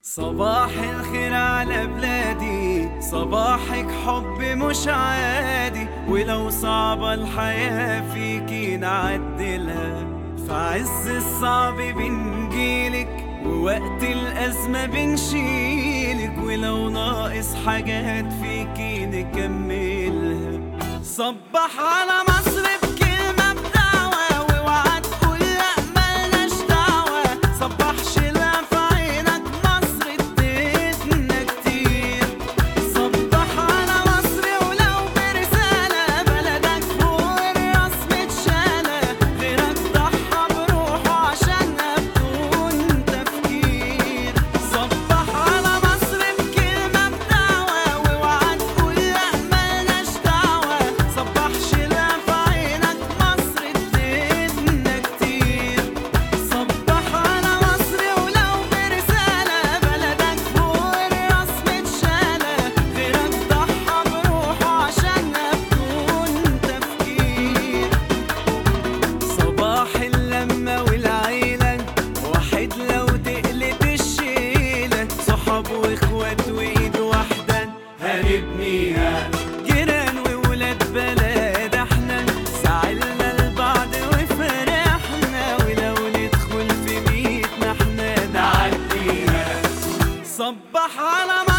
صباح الخير على بلادي صباحك حب مش عادي ولو صعبة الحياة فيكي نعدلها في عز الصعب بنجيلك ووقت الأزمة بنشيلك ولو ناقص حاجات فيكي نكملها صبح على مصر بكلمة بدعوة واوعى تقول لأ ملناش دعوة صبح شيلها في عينك مصر اديتنا كتير صبح على مصر ولو برسالة بلدك فوق الراس متشالة غيرك ضحى بروحه عشانها بدون تفكير صبح على مصر بكلمة بدعوة واوعى تقول لأ ملناش دعوة صبح شيلها في عينك مصر اديتنا كتير صبح على مصر ولو برسالة بلدك فوق الراس متشالة غيرك ضحى بروحه عشانها بدون تفكير صباح اللمة والعيلة واحد لو تقلت الشيلة صحاب واخوات وايد واحدة هنبنيها جيران وولاد بلد احنا زعلنا لبعض وفرحنا ولو ندخل في بيتنا احنا نعديها صبح على